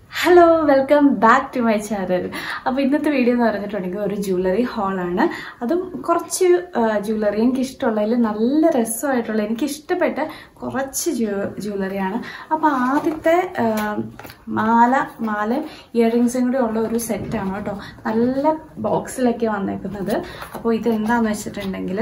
hello welcome back to my channel അപ്പോൾ ഇന്നത്തെ video എന്ന് പറഞ്ഞിട്ടുണ്ടെങ്കിൽ ഒരു ജ്വല്ലറി ഹാളാണ് അതും കുറച്ച് ജ്വല്ലറി എനിക്ക് ഇഷ്ടമുള്ളതിൽ നല്ല രസമായിട്ടുള്ള എനിക്ക് ഇഷ്ടപ്പെട്ട കുറച്ച് ജ്വല്ലറിയാണ് അപ്പോൾ ആദ്യത്തെ ആ, മാല മാല ഇയറിങ്സും കൂടി ഉള്ള ഒരു സെറ്റാണ് കേട്ടോ നല്ല ബോക്സിലൊക്കെ വന്നേക്കുന്നത് അപ്പോൾ ഇത് എന്താണെന്ന് വെച്ചിട്ടുണ്ടെങ്കിൽ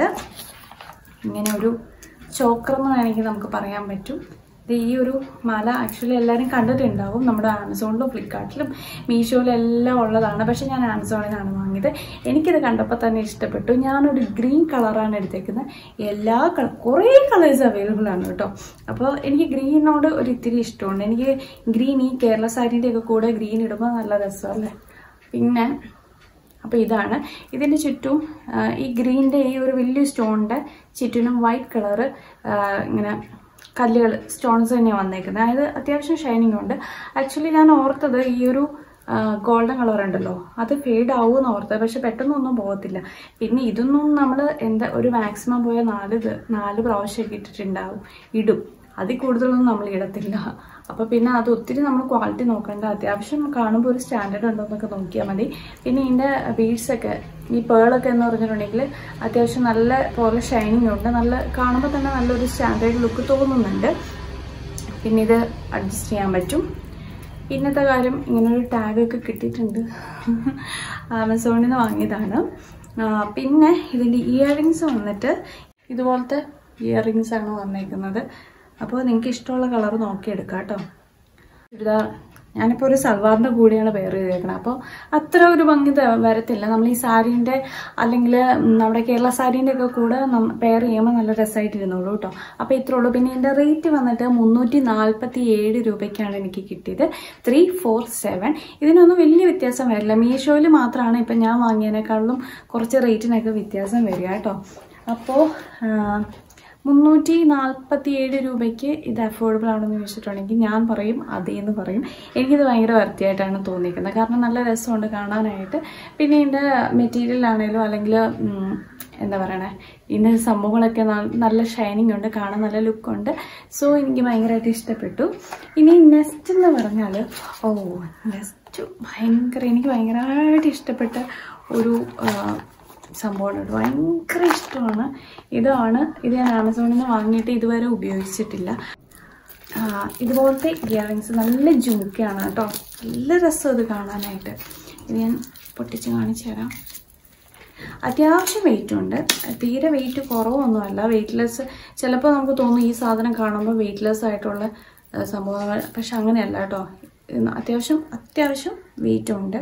ഇങ്ങനെ ഒരു ചോക്കർ എന്ന് വേണമെങ്കിൽ നമുക്ക് പറയാൻ പറ്റും ഇത് ഈ ഒരു മാല ആക്ച്വലി എല്ലാവരും കണ്ടിട്ടുണ്ടാവും നമ്മുടെ ആമസോണിലും ഫ്ലിപ്കാർട്ടിലും മീഷോയിലും എല്ലാം ഉള്ളതാണ് പക്ഷെ ഞാൻ ആമസോണിൽ നിന്നാണ് വാങ്ങിയത് എനിക്കിത് കണ്ടപ്പോൾ തന്നെ ഇഷ്ടപ്പെട്ടു ഞാനൊരു ഗ്രീൻ കളറാണ് എടുത്തേക്കുന്നത് എല്ലാ കളർ കുറേ കളേഴ്സ് അവൈലബിൾ ആണ് കേട്ടോ അപ്പോൾ എനിക്ക് ഗ്രീനോട് ഒരു ഇത്തിരി ഇഷ്ടമുണ്ട് എനിക്ക് ഗ്രീൻ ഈ കേരള സാരീൻ്റെ ഒക്കെ കൂടെ ഗ്രീൻ ഇടുമ്പോൾ നല്ല രസമല്ലേ പിന്നെ അപ്പോൾ ഇതാണ് ഇതിൻ്റെ ചുറ്റും ആ, ഈ ഗ്രീൻ്റെ ഈ ഒരു വലിയ സ്റ്റോണിൻ്റെ ചുറ്റിനും വൈറ്റ് കളറ് ഇങ്ങനെ കല്ലുകൾ സ്റ്റോൺസ് തന്നെയാണ് വന്നേക്കുന്നത് അതായത് അത്യാവശ്യം ഷൈനിങ് ഉണ്ട് ആക്ച്വലി ഞാൻ ഓർത്തത് ഈ ഒരു ഗോൾഡൻ കളർ ഉണ്ടല്ലോ അത് ഫെയ്ഡ് ആവുമെന്ന് ഓർത്തത് പക്ഷെ പെട്ടെന്നൊന്നും പോകത്തില്ല പിന്നെ ഇതൊന്നും നമ്മൾ എന്താ ഒരു മാക്സിമം പോയ നാല് ഇത് നാല് പ്രാവശ്യമൊക്കെ ഇട്ടിട്ടുണ്ടാവും ഇടും അതിൽ കൂടുതലൊന്നും നമ്മൾ ഇടത്തില്ല അപ്പോൾ പിന്നെ അത് ഒത്തിരി നമ്മൾ ക്വാളിറ്റി നോക്കേണ്ട അത്യാവശ്യം കാണുമ്പോൾ ഒരു സ്റ്റാൻഡേർഡ് ഉണ്ടോ എന്നൊക്കെ നോക്കിയാൽ മതി പിന്നെ ഇതിൻ്റെ ബീഡ്സൊക്കെ ഈ പേളൊക്കെ എന്ന് പറഞ്ഞിട്ടുണ്ടെങ്കിൽ അത്യാവശ്യം നല്ല പോലെ ഷൈനിങ് ഉണ്ട് നല്ല കാണുമ്പോൾ തന്നെ നല്ലൊരു സ്റ്റാൻഡേർഡ് ലുക്ക് തോന്നുന്നുണ്ട് പിന്നെ ഇത് അഡ്ജസ്റ്റ് ചെയ്യാൻ പറ്റും പിന്നത്തെ കാര്യം ഇങ്ങനൊരു ടാഗൊക്കെ കിട്ടിയിട്ടുണ്ട് ആമസോണിൽ നിന്ന് വാങ്ങിയതാണ് ആ, പിന്നെ ഇതിൻ്റെ ഇയറിങ്സ് വന്നിട്ട് ഇതുപോലത്തെ ഇയറിങ്സ് ആണ് വന്നേക്കുന്നത് അപ്പോൾ നിങ്ങൾക്ക് ഇഷ്ടമുള്ള കളർ നോക്കിയെടുക്കാം കേട്ടോ ചുരിദാർ ഞാനിപ്പോൾ ഒരു സൽവാറിൻ്റെ കൂടെയാണ് പെയർ ചെയ്തേക്കുന്നത് അപ്പോൾ അത്ര ഒരു ഭംഗി ത- വരത്തില്ല നമ്മൾ ഈ സാരീൻ്റെ അല്ലെങ്കിൽ നമ്മുടെ കേരള സാരീൻ്റെ ഒക്കെ കൂടെ പെയർ ചെയ്യുമ്പോൾ നല്ല രസമായിട്ട് ഇരുന്നോളൂ കേട്ടോ അപ്പോൾ ഇത്രേ ഉള്ളൂ പിന്നെ ഇതിൻ്റെ റേറ്റ് വന്നിട്ട് മുന്നൂറ്റി നാൽപ്പത്തി ഏഴ് രൂപയ്ക്കാണ് എനിക്ക് കിട്ടിയത് ത്രീ ഫോർ സെവൻ ഇതിനൊന്നും വലിയ വ്യത്യാസം വരില്ല മീഷോയിൽ മാത്രമാണ് ഇപ്പം ഞാൻ വാങ്ങിയതിനേക്കാളും കുറച്ച് റേറ്റിനൊക്കെ വ്യത്യാസം വരിക കേട്ടോ അപ്പോൾ മുന്നൂറ്റി നാൽപ്പത്തി ഏഴ് രൂപയ്ക്ക് ഇത് അഫോർഡബിൾ ആണെന്ന് ചോദിച്ചിട്ടുണ്ടെങ്കിൽ ഞാൻ പറയും അതേ എന്ന് പറയും എനിക്കിത് ഭയങ്കര വൃത്തിയായിട്ടാണ് തോന്നിയിരിക്കുന്നത് കാരണം നല്ല രസമുണ്ട് കാണാനായിട്ട് പിന്നെ ഇതിൻ്റെ മെറ്റീരിയൽ ആണെങ്കിലും അല്ലെങ്കിൽ ഉം, എന്താ പറയണേ ഇതിൻ്റെ സംഭവങ്ങളൊക്കെ ന- നല്ല ഷൈനിങ് ഉണ്ട് കാണാൻ നല്ല ലുക്കുണ്ട് സോ എനിക്ക് ഭയങ്കരമായിട്ട് ഇഷ്ടപ്പെട്ടു ഇനി നെക്സ്റ്റ് എന്ന് പറഞ്ഞാൽ ഓ നെക്സ്റ്റ് ഭയങ്കര എനിക്ക് ഭയങ്കരമായിട്ട് ഇഷ്ടപ്പെട്ട ഒരു ആ, സംഭവമാണ് കേട്ടോ ഭയങ്കര ഇഷ്ടമാണ് ഇതാണ് ഇത് ഞാൻ ആമസോണിൽ നിന്ന് വാങ്ങിയിട്ട് ഇതുവരെ ഉപയോഗിച്ചിട്ടില്ല ആ, ഇതുപോലത്തെ ഇയറിങ്സ് നല്ല ജുമുക്കയാണ് കേട്ടോ നല്ല രസം ഇത് കാണാനായിട്ട് ഇത് ഞാൻ പൊട്ടിച്ച് കാണിച്ചു തരാം അത്യാവശ്യം വെയിറ്റ് ഉണ്ട് തീരെ വെയിറ്റ് കുറവൊന്നുമല്ല വെയിറ്റ്ലെസ് ചിലപ്പോൾ നമുക്ക് തോന്നും ഈ സാധനം കാണുമ്പോൾ വെയിറ്റ്ലെസ് ആയിട്ടുള്ള ആ, സംഭവങ്ങൾ പക്ഷെ അങ്ങനെയല്ല കേട്ടോ ഇത് അത്യാവശ്യം അത്യാവശ്യം വെയിറ്റ് ഉണ്ട്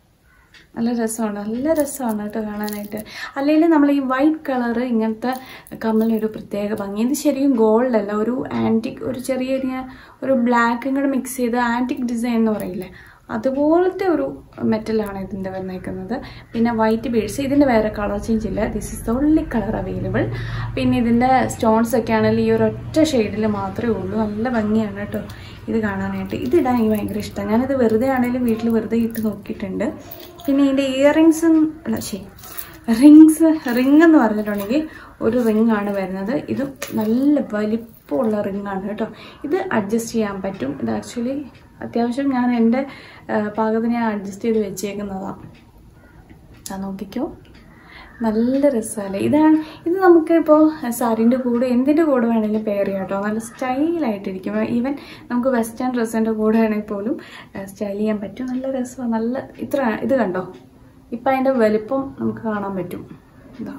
നല്ല രസമാണ് നല്ല രസമാണ് കേട്ടോ കാണാനായിട്ട് അല്ലെങ്കിൽ നമ്മൾ ഈ വൈറ്റ് കളറ് ഇങ്ങനത്തെ കമ്മലിനൊരു പ്രത്യേക ഭംഗി ഇത് ശരിക്കും ഗോൾഡ് അല്ല ഒരു ആൻറ്റിക് ഒരു ചെറിയ ചെറിയ ഒരു ബ്ലാക്കും കൂടെ മിക്സ് ചെയ്ത് ആൻറ്റിക് ഡിസൈൻ എന്ന് പറയില്ലേ അതുപോലത്തെ ഒരു മെറ്റലാണ് ഇതിൻ്റെ വന്നേക്കുന്നത് പിന്നെ വൈറ്റ് ബീഡ്സ് ഇതിൻ്റെ വേറെ കളർ ചേഞ്ച് ഇല്ല this is the only colour available പിന്നെ ഇതിൻ്റെ സ്റ്റോൺസ് ഒക്കെ ആണെങ്കിൽ ഈ ഒരു ഒറ്റ ഷെയ്ഡിൽ മാത്രമേ ഉള്ളൂ നല്ല ഭംഗിയാണ് കേട്ടോ ഇത് കാണാനായിട്ട് ഇതിടാൻ എനിക്ക് ഭയങ്കര ഇഷ്ടമാണ് ഞാനിത് വെറുതെ ആണെങ്കിലും വീട്ടിൽ വെറുതെ ഇട്ട് നോക്കിയിട്ടുണ്ട് പിന്നെ ഇതിൻ്റെ ഇയറിങ്സും അല്ല ശരി റിങ്സ് റിങ് എന്ന് പറഞ്ഞിട്ടുണ്ടെങ്കിൽ ഒരു റിങ് ആണ് വരുന്നത് ഇത് നല്ല വലിപ്പമുള്ള റിങ് ആണ് കേട്ടോ ഇത് അഡ്ജസ്റ്റ് ചെയ്യാൻ പറ്റും ഇത് ആക്ച്വലി അത്യാവശ്യം ഞാൻ എൻ്റെ ആ, പാകത്തിന് ഞാൻ അഡ്ജസ്റ്റ് ചെയ്ത് വെച്ചേക്കുന്നതാണ് ആ നോക്കിക്കോ നല്ല രസമല്ലേ ഇതാണ് ഇത് നമുക്കിപ്പോൾ സാരീൻ്റെ കൂടെ എന്തിൻ്റെ കൂടെ വേണമെങ്കിലും പെയർ ചെയ്യാം കേട്ടോ നല്ല സ്റ്റൈലായിട്ടിരിക്കും ഈവൻ നമുക്ക് വെസ്റ്റേൺ ഡ്രസ്സിൻ്റെ കൂടെ ആണെങ്കിൽ പോലും സ്റ്റൈൽ ചെയ്യാൻ പറ്റും നല്ല രസമാണ് നല്ല ഇത്ര ഇത് കണ്ടോ ഇപ്പം അതിൻ്റെ വലിപ്പം നമുക്ക് കാണാൻ പറ്റും ഇതാ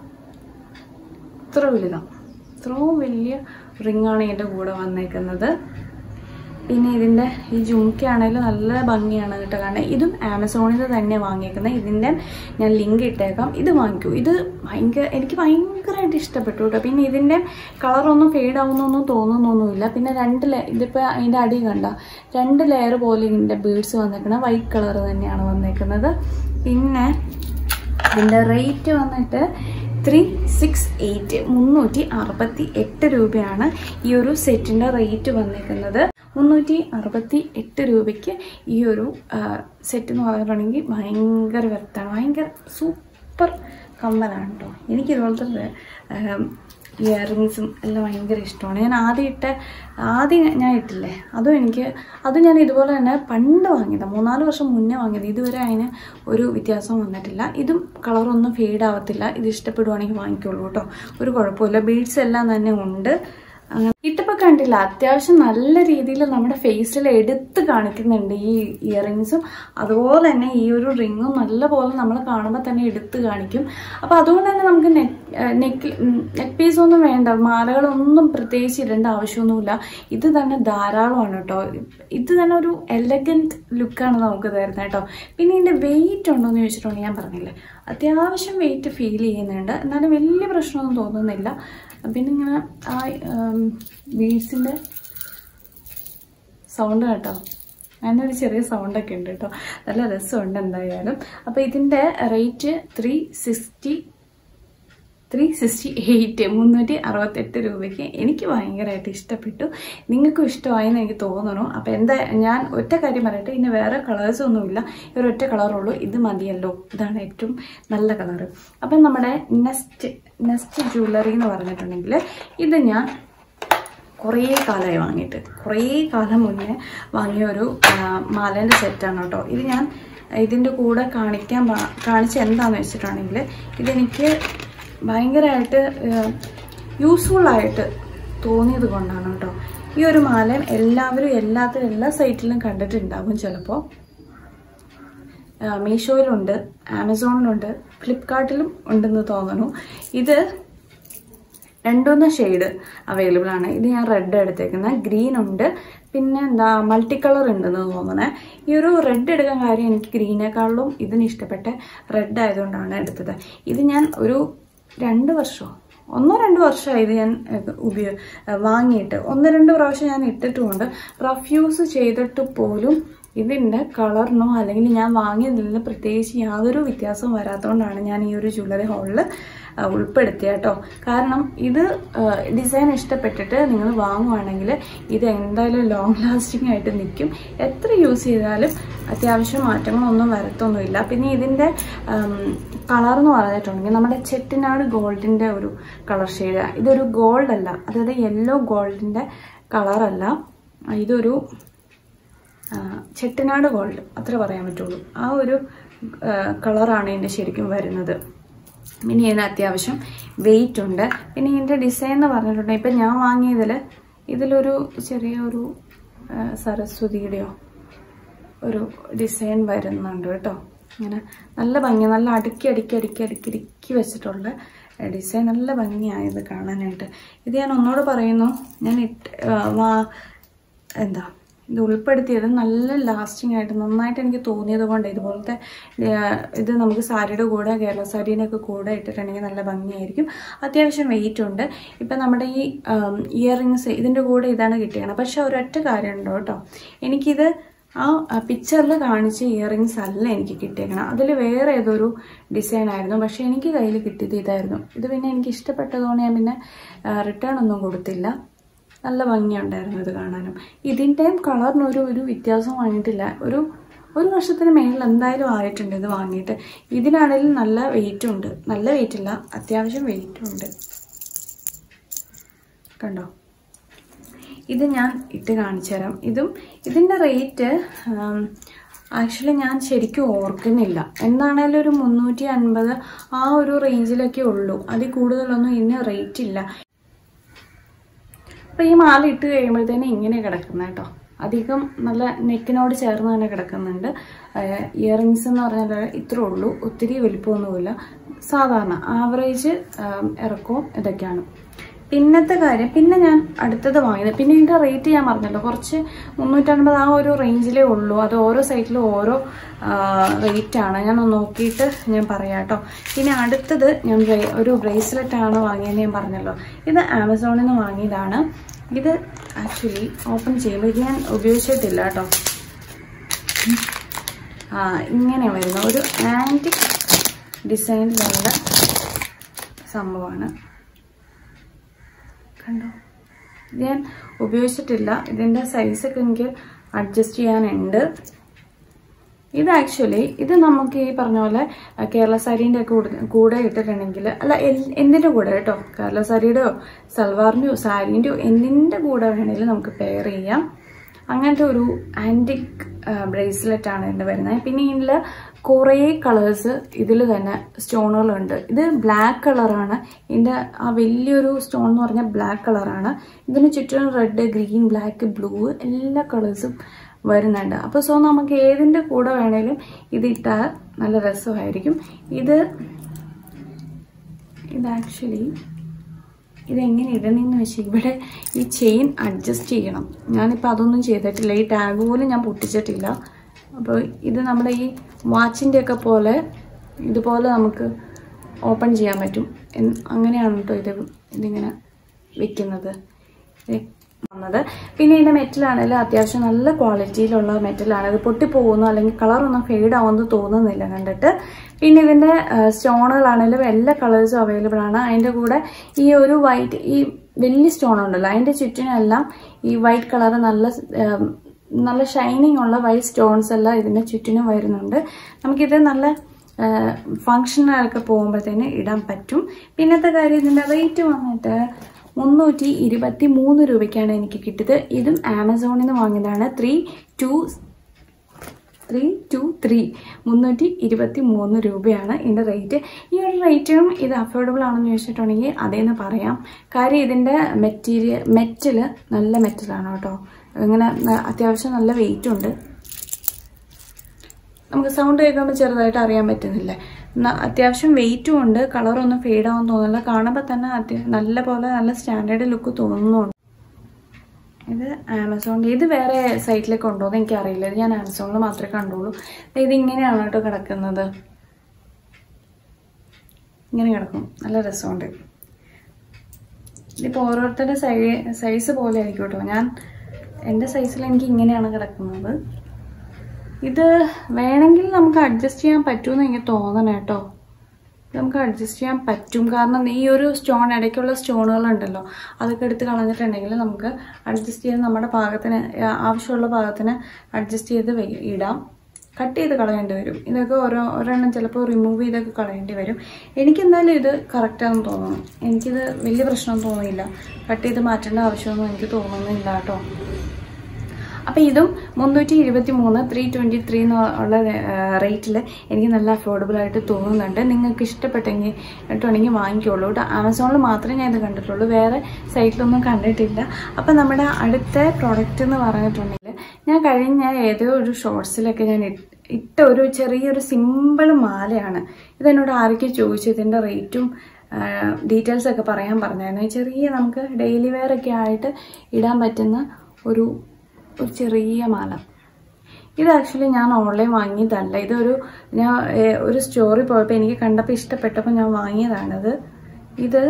ഇത്ര വലുതാണ് ഇത്രയും വലിയ റിങ്ങാണ് ഇതിൻ്റെ കൂടെ വന്നേക്കുന്നത് പിന്നെ ഇതിൻ്റെ ഈ ജുംക്കയാണെങ്കിലും നല്ല ഭംഗിയാണ് കേട്ടോ കാരണം ഇതും ആമസോണിൽ തന്നെ വാങ്ങിയേക്കുന്നത് ഇതിൻ്റെ ഞാൻ ലിങ്ക് ഇട്ടേക്കാം ഇത് വാങ്ങിക്കൂ ഇത് ഭയങ്കര എനിക്ക് ഭയങ്കരമായിട്ട് ഇഷ്ടപ്പെട്ടു കേട്ടോ പിന്നെ ഇതിൻ്റെ കളറൊന്നും ഫെയ്ഡ് ആവുന്നൊന്നും തോന്നുന്നൊന്നുമില്ല പിന്നെ രണ്ട് ലേ ഇതിപ്പോൾ അതിൻ്റെ അടി കണ്ട രണ്ട് ലെയർ പോലെ ഇതിൻ്റെ ബീഡ്സ് വന്നേക്കുന്നത് വൈറ്റ് കളർ തന്നെയാണ് വന്നേക്കുന്നത് പിന്നെ ഇതിൻ്റെ റേറ്റ് വന്നിട്ട് ത്രീ സിക്സ് എയ്റ്റ് മുന്നൂറ്റി അറുപത്തി എട്ട് രൂപയാണ് ഈ ഒരു സെറ്റിൻ്റെ റേറ്റ് വന്നിരിക്കുന്നത് മുന്നൂറ്റി അറുപത്തി എട്ട് രൂപയ്ക്ക് ഈ ഒരു സെറ്റ് എന്ന് പറഞ്ഞിട്ടുണ്ടെങ്കിൽ ഭയങ്കര വ്യക്തമാണ് ഭയങ്കര സൂപ്പർ കമ്മലാണ് കേട്ടോ എനിക്ക് ഇതുപോലത്തെ ഇയറിങ്സും എല്ലാം ഭയങ്കര ഇഷ്ടമാണ് ഞാൻ ആദ്യം ഇട്ട ആദ്യം ഞാൻ ഇട്ടില്ലേ അതും എനിക്ക് അതും ഞാൻ ഇതുപോലെ തന്നെ പണ്ട് വാങ്ങിയതാണ് മൂന്നാല് വർഷം മുന്നേ വാങ്ങിയത് ഇതുവരെ അതിന് ഒരു വ്യത്യാസവും വന്നിട്ടില്ല ഇതും കളറൊന്നും ഫെയ്ഡ് ആവത്തില്ല ഇത് ഇഷ്ടപ്പെടുവാണെങ്കിൽ വാങ്ങിക്കോളൂ കേട്ടോ ഒരു കുഴപ്പമില്ല ബീഡ്സ് എല്ലാം തന്നെ ഉണ്ട് അങ്ങനെ ഇട്ടിപ്പോൾ കണ്ടില്ല അത്യാവശ്യം നല്ല രീതിയിൽ നമ്മുടെ ഫേസിൽ എടുത്ത് കാണിക്കുന്നുണ്ട് ഈ ഇയറിങ്സും അതുപോലെ തന്നെ ഈ ഒരു റിങ്ങും നല്ലപോലെ നമ്മൾ കാണുമ്പോൾ തന്നെ എടുത്ത് കാണിക്കും അപ്പോൾ അതുകൊണ്ട് തന്നെ നമുക്ക് നെക്ക് നെക്ക് നെക്ക് പീസ് ഒന്നും വേണ്ട മാലകളൊന്നും പ്രത്യേകിച്ച് ഇടേണ്ട ആവശ്യമൊന്നുമില്ല ഇത് തന്നെ ധാരാളമാണ് കേട്ടോ ഇത് തന്നെ ഒരു എലഗൻറ്റ് ലുക്കാണ് നമുക്ക് തരുന്നത് കേട്ടോ പിന്നെ ഇതിൻ്റെ വെയിറ്റ് ഉണ്ടോ എന്ന് ചോദിച്ചിട്ടുണ്ടെങ്കിൽ ഞാൻ പറഞ്ഞില്ലേ അത്യാവശ്യം വെയിറ്റ് ഫീൽ ചെയ്യുന്നുണ്ട് എന്നാലും വലിയ പ്രശ്നമൊന്നും തോന്നുന്നില്ല പിന്നെ ഇങ്ങനെ ആ ബീഡ്സിൻ്റെ സൗണ്ട് കേട്ടോ അതിനൊരു ചെറിയ സൗണ്ടൊക്കെ ഉണ്ട് കേട്ടോ നല്ല രസമുണ്ട് എന്തായാലും അപ്പോൾ ഇതിൻ്റെ rate three sixty three sixty eight മുന്നൂറ്റി അറുപത്തെട്ട് രൂപയ്ക്ക് എനിക്ക് ഭയങ്കരമായിട്ട് ഇഷ്ടപ്പെട്ടു നിങ്ങൾക്കും ഇഷ്ടമായെന്ന് എനിക്ക് തോന്നുന്നു അപ്പോൾ എന്താ ഞാൻ ഒറ്റ കാര്യം പറയട്ടെ ഇനി വേറെ കളേഴ്സ് ഒന്നുമില്ല ഈ ഒരു ഒറ്റ കളറുള്ളൂ ഇത് മതിയല്ലോ ഇതാണ് ഏറ്റവും നല്ല കളറ് അപ്പം നമ്മുടെ നെക്സ്റ്റ് നെക്സ്റ്റ് ജ്വല്ലറി എന്ന് പറഞ്ഞിട്ടുണ്ടെങ്കിൽ ഇത് ഞാൻ കുറേ കാലമായി വാങ്ങിയിട്ട് കുറേ കാലം മുന്നേ വാങ്ങിയ ഒരു മാലേൻ്റെ സെറ്റാണ് കേട്ടോ ഇത് ഞാൻ ഇതിൻ്റെ കൂടെ കാണിക്കാൻ പാ- കാണിച്ച എന്താണെന്ന് വെച്ചിട്ടുണ്ടെങ്കിൽ ഇതെനിക്ക് ഭയങ്കരമായിട്ട് യൂസ്ഫുള്ളായിട്ട് തോന്നിയത് കൊണ്ടാണ് കേട്ടോ ഈ ഒരു മാലയും എല്ലാവരും എല്ലാത്തിലും എല്ലാ സൈറ്റിലും കണ്ടിട്ടുണ്ടാകും ചിലപ്പോൾ മീഷോയിലുണ്ട് ആമസോണിലുണ്ട് ഫ്ലിപ്കാർട്ടിലും ഉണ്ടെന്ന് തോന്നുന്നു ഇത് രണ്ടൂന്ന് ഷെയ്ഡ് അവൈലബിൾ ആണ് ഇത് ഞാൻ റെഡ് എടുത്തേക്കുന്നത് ഗ്രീൻ ഉണ്ട് പിന്നെ എന്താ മൾട്ടി കളർ ഉണ്ടെന്ന് തോന്നണേ ഈ ഒരു റെഡ് എടുക്കാൻ കാര്യം എനിക്ക് ഗ്രീനേക്കാളും ഇതിന് ഇഷ്ടപ്പെട്ട റെഡ് ആയതുകൊണ്ടാണ് എടുത്തത് ഇത് ഞാൻ ഒരു രണ്ട് വർഷമോ ഒന്നോ രണ്ടോ വർഷമായി ഇത് ഞാൻ ഉപയോഗ വാങ്ങിയിട്ട് ഒന്ന് രണ്ട് പ്രാവശ്യം ഞാൻ ഇട്ടിട്ടുമുണ്ട് റഫ് യൂസ് ചെയ്തിട്ട് പോലും ഇതിൻ്റെ കളറിനോ അല്ലെങ്കിൽ ഞാൻ വാങ്ങിയതിൽ നിന്ന് പ്രത്യേകിച്ച് യാതൊരു വ്യത്യാസവും വരാത്തതുകൊണ്ടാണ് ഞാൻ ഈ ഒരു ജ്വല്ലറി ഹോളിൽ ഉൾപ്പെടുത്തിയ കേട്ടോ കാരണം ഇത് ഡിസൈൻ ഇഷ്ടപ്പെട്ടിട്ട് നിങ്ങൾ വാങ്ങുവാണെങ്കിൽ ഇത് എന്തായാലും ലോങ് ലാസ്റ്റിംഗ് ആയിട്ട് നിൽക്കും എത്ര യൂസ് ചെയ്താലും അത്യാവശ്യം മാറ്റങ്ങളൊന്നും വരത്തൊന്നുമില്ല പിന്നെ ഇതിൻ്റെ കളർ എന്ന് പറഞ്ഞിട്ടുണ്ടെങ്കിൽ നമ്മുടെ ചെട്ടിനാട് ഗോൾഡിൻ്റെ ഒരു കളർ ഷെയ്ഡ് ഇതൊരു ഗോൾഡ് അല്ല അതായത് യെല്ലോ ഗോൾഡിൻ്റെ കളറല്ല ഇതൊരു ആ, ചെട്ടിനാട് ഗോൾഡ് അത്ര പറയാൻ പറ്റുള്ളൂ ആ ഒരു കളറാണ് ഇതിൻ്റെ ശരിക്കും വരുന്നത് പിന്നെ ഇതിന് അത്യാവശ്യം വെയിറ്റ് ഉണ്ട് പിന്നെ ഇതിൻ്റെ ഡിസൈൻ എന്ന് പറഞ്ഞിട്ടുണ്ടെങ്കിൽ ഇപ്പം ഞാൻ വാങ്ങിയതിൽ ഇതിലൊരു ചെറിയ ഒരു ആ, സരസ്വതിയുടെയോ ഒരു ഡിസൈൻ വരുന്നുണ്ട് കേട്ടോ ഇങ്ങനെ നല്ല ഭംഗി നല്ല അടുക്കി അടുക്കി അടുക്കി അടുക്കി അടുക്കി വെച്ചിട്ടുള്ള ഡിസൈൻ നല്ല ഭംഗിയായത് കാണാനായിട്ട് ഇത് ഞാൻ ഒന്നുകൂടെ പറയുന്നു ഞാൻ ഇട്ട് ആ, വാ എന്താ ഇത് ഉൾപ്പെടുത്തിയത് നല്ല ലാസ്റ്റിംഗ് ആയിട്ട് നന്നായിട്ട് എനിക്ക് തോന്നിയത് കൊണ്ട് ഇതുപോലത്തെ ആ, ഇത് നമുക്ക് സാരിയുടെ കൂടെ കേരള സാരീനൊക്കെ കൂടെ ഇട്ടിട്ടുണ്ടെങ്കിൽ നല്ല ഭംഗിയായിരിക്കും അത്യാവശ്യം വെയിറ്റ് ഉണ്ട് ഇപ്പം നമ്മുടെ ഈ ഇയറിങ്സ് ഇതിൻ്റെ കൂടെ ഇതാണ് കിട്ടിയത് പക്ഷെ ഒരൊറ്റ കാര്യമുണ്ടോ കേട്ടോ എനിക്കിത് ആ പിക്ചറിൽ കാണിച്ച ഇയറിങ്സ് അല്ല എനിക്ക് കിട്ടിയേക്കണം അതിൽ വേറെ ഏതൊരു ഡിസൈൻ ആയിരുന്നു പക്ഷെ എനിക്ക് കയ്യിൽ കിട്ടിയത് ഇതായിരുന്നു ഇത് പിന്നെ എനിക്ക് ഇഷ്ടപ്പെട്ടതുകൊണ്ട് ഞാൻ പിന്നെ റിട്ടേൺ ഒന്നും കൊടുത്തില്ല നല്ല ഭംഗിയുണ്ടായിരുന്നു ഇത് കാണാനും ഇതിൻ്റെയും കളറിന് ഒരു ഒരു വ്യത്യാസം വാങ്ങിയിട്ടില്ല ഒരു ഒരു വർഷത്തിന് മേളിൽ എന്തായാലും ആയിട്ടുണ്ട് ഇത് വാങ്ങിയിട്ട് ഇതിനാണെങ്കിലും നല്ല വെയിറ്റും ഉണ്ട് നല്ല വെയിറ്റ് ഇല്ല അത്യാവശ്യം വെയിറ്റും ഉണ്ട് കണ്ടോ ഇത് ഞാൻ ഇട്ട് കാണിച്ചു തരാം ഇതും ഇതിൻ്റെ റേറ്റ് ആക്ച്വലി ഞാൻ ശരിക്കും ഓർക്കുന്നില്ല എന്താണേലും ഒരു മുന്നൂറ്റി അൻപത് ആ ഒരു റേഞ്ചിലൊക്കെ ഉള്ളൂ അതിൽ കൂടുതലൊന്നും ഇതിന് റേറ്റ് ഇല്ല അപ്പോൾ ഈ മാല ഇട്ട് കഴിയുമ്പോഴത്തേനും ഇങ്ങനെ കിടക്കുന്നത് കേട്ടോ അധികം നല്ല നെക്കിനോട് ചേർന്ന് തന്നെ കിടക്കുന്നുണ്ട് ഇയറിങ്സ് എന്ന് പറഞ്ഞാൽ ഇത്രേ ഉള്ളൂ ഒത്തിരി വലിപ്പമൊന്നുമില്ല സാധാരണ ആവറേജ് ഇറക്കവും ഇതൊക്കെയാണ് പിന്നത്തെ കാര്യം പിന്നെ ഞാൻ അടുത്തത് വാങ്ങിയത് പിന്നെ ഇതിൻ്റെ റേറ്റ് ഞാൻ പറഞ്ഞല്ലോ കുറച്ച് മുന്നൂറ്റൻപത് ആ ഒരു റേഞ്ചിലേ ഉള്ളൂ അത് ഓരോ സൈറ്റിലും ഓരോ റേറ്റാണ് ഞാൻ ഒന്ന് നോക്കിയിട്ട് ഞാൻ പറയാം കേട്ടോ പിന്നെ അടുത്തത് ഞാൻ ബ്രേ- ഒരു ബ്രേസ്ലെറ്റ് ആണ് വാങ്ങിയതെന്ന് ഞാൻ പറഞ്ഞല്ലോ ഇത് ആമസോണിൽ നിന്ന് വാങ്ങിയതാണ് ഇത് ആക്ച്വലി ഓപ്പൺ ചെയ്യുമ്പോൾ ഇത് ഞാൻ ഉപയോഗിച്ചിട്ടില്ല കേട്ടോ ആ ഇങ്ങനെ വരുന്ന ഒരു ആൻറ്റിക് ഡിസൈനിലുള്ള സംഭവമാണ് കണ്ടോ ഇത് ഞാൻ ഉപയോഗിച്ചിട്ടില്ല ഇതിൻ്റെ സൈസൊക്കെ എനിക്ക് അഡ്ജസ്റ്റ് ചെയ്യാനുണ്ട് ഇത് ആക്ച്വലി ഇത് നമുക്ക് ഈ പറഞ്ഞ പോലെ അഹ് കേരള സാരീൻ്റെ ഒക്കെ കൂടെ- കൂടെ ഇട്ടിട്ടുണ്ടെങ്കിൽ അല്ല എൽ- എന്തിൻ്റെ കൂടെ കേട്ടോ കേരള സാരിയുടെയോ സൽവാറിൻ്റെയോ സാരീൻ്റെയോ എന്തിൻ്റെ കൂടെ വേണമെങ്കിലും നമുക്ക് പെയർ ചെയ്യാം അങ്ങനത്തെ ഒരു ആൻറ്റിക് ബ്രേസ്ലെറ്റ് ആണ് ഇതിൻ്റെ വരുന്നത് പിന്നെ ഇതിൽ കുറേ കളേഴ്സ് ഇതിൽ തന്നെ സ്റ്റോണുകളുണ്ട് ഇത് ബ്ലാക്ക് കളറാണ് ഇതിൻ്റെ ആ വലിയൊരു സ്റ്റോൺ എന്ന് പറഞ്ഞാൽ ബ്ലാക്ക് കളറാണ് ഇതിന് ചുറ്റും റെഡ് ഗ്രീൻ ബ്ലാക്ക് ബ്ലൂ എല്ലാ കളേഴ്സും വരുന്നുണ്ട് അപ്പോൾ സോ നമുക്ക് ഏതിൻ്റെ കൂടെ വേണേലും ഇത് ഇട്ടാൽ നല്ല രസമായിരിക്കും ഇത് ഇത് ആക്ച്വലി ഇതെങ്ങനെ ഇടണമെന്ന് വെച്ചാൽ ഇവിടെ ഈ ചെയിൻ അഡ്ജസ്റ്റ് ചെയ്യണം ഞാനിപ്പോൾ അതൊന്നും ചെയ്തിട്ടില്ല ഈ ടാഗ് പോലും ഞാൻ പൊട്ടിച്ചിട്ടില്ല അപ്പോൾ ഇത് നമ്മുടെ ഈ വാച്ചിൻ്റെ ഒക്കെ പോലെ ഇതുപോലെ നമുക്ക് ഓപ്പൺ ചെയ്യാൻ പറ്റും എന്ന് അങ്ങനെയാണ് കേട്ടോ ഇത് ഇതിങ്ങനെ വെക്കുന്നത് ഇത് വന്നത് പിന്നെ ഇതിൻ്റെ മെറ്റലാണെങ്കിലും അത്യാവശ്യം നല്ല ക്വാളിറ്റിയിലുള്ള മെറ്റലാണ് ഇത് പൊട്ടിപ്പോകുന്നു അല്ലെങ്കിൽ കളറൊന്നും ഫെയ്ഡ് ആവുമെന്ന് തോന്നുന്നില്ല കണ്ടിട്ട് പിന്നെ ഇതിൻ്റെ സ്റ്റോണുകളാണെങ്കിലും എല്ലാ കളേഴ്സും അവൈലബിൾ ആണ് അതിൻ്റെ കൂടെ ഈ ഒരു വൈറ്റ് ഈ വലിയ സ്റ്റോൺ ഉണ്ടല്ലോ അതിൻ്റെ ചുറ്റിനെല്ലാം ഈ വൈറ്റ് കളർ നല്ല ഉം, നല്ല ഷൈനിങ് ഉള്ള വൈറ്റ് സ്റ്റോൺസ് എല്ലാം ഇതിൻ്റെ ചുറ്റിനും വരുന്നുണ്ട് നമുക്കിത് നല്ല ഫങ്ഷനൊക്കെ പോകുമ്പോഴത്തേന് ഇടാൻ പറ്റും പിന്നത്തെ കാര്യം ഇതിൻ്റെ റേറ്റ് വന്നിട്ട് മുന്നൂറ്റി ഇരുപത്തി മൂന്ന് രൂപയ്ക്കാണ് എനിക്ക് കിട്ടിയത് ഇതും ആമസോണിൽ നിന്ന് വാങ്ങിയതാണ് three two three two three മുന്നൂറ്റി ഇരുപത്തി മൂന്ന് രൂപയാണ് ഇതിൻ്റെ റേറ്റ് ഈ ഒരു റേറ്റിനും ഇത് അഫോർഡബിൾ ആണെന്ന് ചോദിച്ചിട്ടുണ്ടെങ്കിൽ അതേന്ന് പറയാം കാര്യം ഇതിൻ്റെ മെറ്റീരിയൽ മെറ്റൽ നല്ല മെറ്റലാണ് കേട്ടോ ഇങ്ങനെ ന- അത്യാവശ്യം നല്ല വെയിറ്റ് ഉണ്ട് നമുക്ക് സൗണ്ട് കേൾക്കുമ്പോൾ ചെറുതായിട്ട് അറിയാൻ പറ്റുന്നില്ലേ ന- അത്യാവശ്യം വെയിറ്റും ഉണ്ട് കളറൊന്നും ഫെയ്ഡ് ആവാൻ തോന്നുന്നില്ല കാണുമ്പോൾ തന്നെ അത്യ- നല്ല പോലെ നല്ല സ്റ്റാൻഡേർഡ് ലുക്ക് തോന്നുന്നുണ്ട് ഇത് ആമസോണിൻ്റെ ഇത് വേറെ സൈറ്റിലേക്ക് ഉണ്ടോ എന്ന് എനിക്കറിയില്ല ഇത് ഞാൻ ആമസോണിൽ മാത്രമേ കണ്ടുള്ളൂ ഇത് ഇങ്ങനെയാണ് കേട്ടോ കിടക്കുന്നത് ഇങ്ങനെ കിടക്കും നല്ല രസമുണ്ട് ഇതിപ്പോൾ ഓരോരുത്തരുടെ സൈ സൈസ് പോലെ ആയിരിക്കും കേട്ടോ ഞാൻ എൻ്റെ സൈസിൽ എനിക്ക് ഇങ്ങനെയാണ് കിടക്കുന്നത് ഇത് വേണമെങ്കിൽ നമുക്ക് അഡ്ജസ്റ്റ് ചെയ്യാൻ പറ്റുമെന്ന് എനിക്ക് തോന്നണം കേട്ടോ ഇത് നമുക്ക് അഡ്ജസ്റ്റ് ചെയ്യാൻ പറ്റും കാരണം ഈ ഒരു സ്റ്റോൺ ഇടയ്ക്കുള്ള സ്റ്റോണുകളുണ്ടല്ലോ അതൊക്കെ എടുത്ത് കളഞ്ഞിട്ടുണ്ടെങ്കിൽ നമുക്ക് അഡ്ജസ്റ്റ് ചെയ്ത് നമ്മുടെ പാകത്തിന് ആ, ആവശ്യമുള്ള പാകത്തിന് അഡ്ജസ്റ്റ് ചെയ്ത് വെ- ഇടാം കട്ട് ചെയ്ത് കളയേണ്ടി വരും ഇതൊക്കെ ഓരോ ഒരെണ്ണം ചിലപ്പോൾ റിമൂവ് ചെയ്തൊക്കെ കളയേണ്ടി വരും എനിക്കെന്തായാലും ഇത് കറക്റ്റാണെന്ന് തോന്നുന്നു എനിക്കിത് വലിയ പ്രശ്നം തോന്നിയില്ല കട്ട് ചെയ്ത് മാറ്റേണ്ട ആവശ്യമൊന്നും എനിക്ക് തോന്നുന്നില്ല കേട്ടോ അപ്പോൾ ഇതും മുന്നൂറ്റി ഇരുപത്തി മൂന്ന് ത്രീ ട്വൻറ്റി ത്രീ എന്നുള്ള റേറ്റിൽ എനിക്ക് നല്ല അഫോർഡബിൾ ആയിട്ട് തോന്നുന്നുണ്ട് നിങ്ങൾക്ക് ഇഷ്ടപ്പെട്ടെങ്കിൽ ഇട്ടുണ്ടെങ്കിൽ വാങ്ങിക്കോളൂ കേട്ടോ ആമസോണിൽ മാത്രമേ ഞാൻ ഇത് കണ്ടിട്ടുള്ളൂ വേറെ സൈറ്റിലൊന്നും കണ്ടിട്ടില്ല അപ്പോൾ നമ്മുടെ അടുത്ത പ്രോഡക്റ്റ് എന്ന് പറഞ്ഞിട്ടുണ്ടെങ്കിൽ ഞാൻ കഴിഞ്ഞ ഏതോ ഒരു ഷോർട്സിലൊക്കെ ഞാൻ ഇട്ട് ഇട്ട ഒരു ചെറിയൊരു സിമ്പിൾ മാലയാണ് ഇതെന്നോട് ആരൊക്കെ ചോദിച്ചു ഇതിൻ്റെ റേറ്റും ഡീറ്റെയിൽസ് ഒക്കെ പറയാൻ പറഞ്ഞായിരുന്നു ഈ ചെറിയ നമുക്ക് ഡെയിലി വെയർ ഒക്കെ ആയിട്ട് ഇടാൻ പറ്റുന്ന ഒരു ഒരു ചെറിയ മാല ഇത് ആക്ച്വലി ഞാൻ ഓൺലൈൻ വാങ്ങിയതല്ല ഇതൊരു ഞാൻ ഏഹ്, ഒരു സ്റ്റോറി പോയപ്പോൾ എനിക്ക് കണ്ടപ്പോൾ ഇഷ്ടപ്പെട്ടപ്പോൾ ഞാൻ വാങ്ങിയതാണിത് ഇത്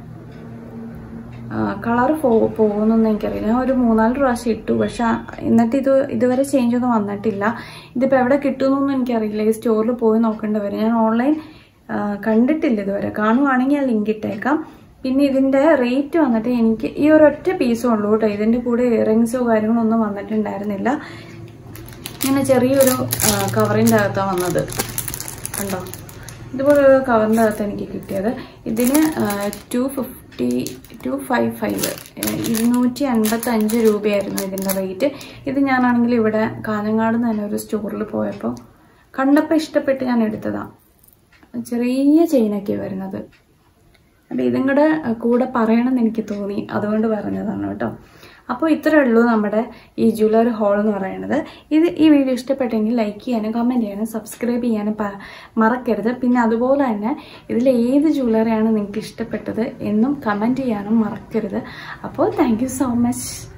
കളർ പോ പോകുന്നൊന്നും എനിക്കറിയില്ല ഞാൻ ഒരു മൂന്നാല് പ്രാവശ്യം ഇട്ടു പക്ഷെ ആ- എന്നിട്ട് ഇത് ഇതുവരെ ചേഞ്ച് ഒന്നും വന്നിട്ടില്ല ഇതിപ്പോൾ എവിടെ കിട്ടുമെന്നൊന്നും എനിക്കറിയില്ല ഈ സ്റ്റോറിൽ പോയി നോക്കേണ്ടി വരും ഞാൻ ഓൺലൈൻ കണ്ടിട്ടില്ല ഇതുവരെ കാണുവാണെങ്കിൽ ഞാൻ ലിങ്ക് ഇട്ടേക്കാം പിന്നെ ഇതിൻ്റെ റേറ്റ് വന്നിട്ട് എനിക്ക് ഈ ഒരൊറ്റ പീസും ഉള്ളൂ കേട്ടോ ഇതിൻ്റെ കൂടെ ഇയറിങ്സോ കാര്യങ്ങളോ ഒന്നും വന്നിട്ടുണ്ടായിരുന്നില്ല ഇങ്ങനെ ചെറിയൊരു കവറിൻ്റെ അകത്താണ് വന്നത് കണ്ടോ ഇതുപോലെ ഒരു കവറിൻ്റെ അകത്ത് എനിക്ക് കിട്ടിയത് ഇതിന് two fifty two five five ഇരുന്നൂറ്റി അൻപത്തി അഞ്ച് രൂപയായിരുന്നു ഇതിൻ്റെ റേറ്റ് ഇത് ഞാനാണെങ്കിൽ ഇവിടെ കാഞ്ഞങ്ങാട് നിന്ന് തന്നെ ഒരു സ്റ്റോറിൽ പോയപ്പോൾ കണ്ടപ്പോൾ ഇഷ്ടപ്പെട്ട് ഞാൻ എടുത്തതാണ് ചെറിയ ചെയിനൊക്കെ വരുന്നത് അപ്പോൾ ഇതും കൂടെ കൂടെ പറയണമെന്ന് എനിക്ക് തോന്നി അതുകൊണ്ട് പറഞ്ഞതാണ് കേട്ടോ അപ്പോൾ ഇത്രയേ ഉള്ളൂ നമ്മുടെ ഈ ജ്വല്ലറി ഹോൾ എന്ന് പറയുന്നത് ഇത് ഈ വീഡിയോ ഇഷ്ടപ്പെട്ടെങ്കിൽ ലൈക്ക് ചെയ്യാനും കമൻറ്റ് ചെയ്യാനും സബ്സ്ക്രൈബ് ചെയ്യാനും പ- മറക്കരുത് പിന്നെ അതുപോലെ തന്നെ ഇതിൽ ഏത് ജ്വല്ലറിയാണ് നിങ്ങൾക്ക് ഇഷ്ടപ്പെട്ടത് എന്നും കമൻറ്റ് ചെയ്യാനും മറക്കരുത് അപ്പോൾ താങ്ക് സോ മച്ച്